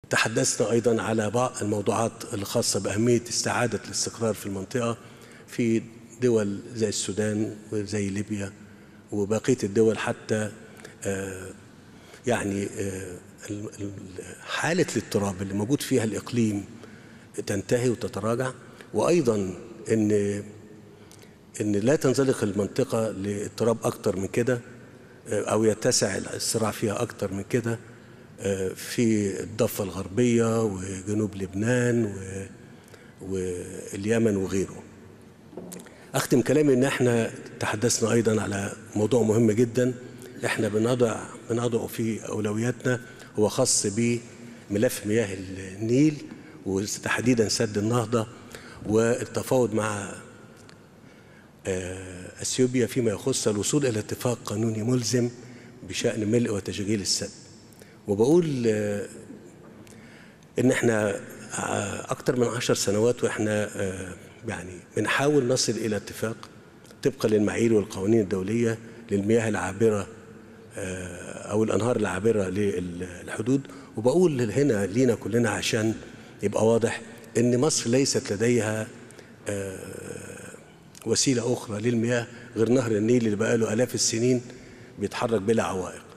تحدثنا أيضا على بعض الموضوعات الخاصة بأهمية استعادة الاستقرار في المنطقة في دول زي السودان وزي ليبيا وبقية الدول حتى آه، يعني آه، ال- ال- حالة الاضطراب اللي موجود فيها الإقليم تنتهي وتتراجع وأيضا أن ان لا تنزلق المنطقه لاضطراب اكتر من كده آه، او يتسع الصراع فيها اكتر من كده آه، في الضفه الغربيه وجنوب لبنان و- واليمن وغيره اختم كلامي ان احنا تحدثنا ايضا على موضوع مهم جدا احنا بنضع بنضعه في اولوياتنا هو خاص بملف مياه النيل وتحديدا سد النهضه والتفاوض مع آه، اثيوبيا فيما يخص الوصول الى اتفاق قانوني ملزم بشان ملء وتشغيل السد وبقول آه، ان احنا آه، اكتر من عشر سنوات واحنا آه، يعني بنحاول نصل الى اتفاق طبقا للمعايير والقوانين الدوليه للمياه العابره آه، او الانهار العابره للحدود وبقول هنا لينا كلنا عشان يبقى واضح ان مصر ليست لديها وسيله اخرى للمياه غير نهر النيل اللي بقاله الاف السنين بيتحرك بلا عوائق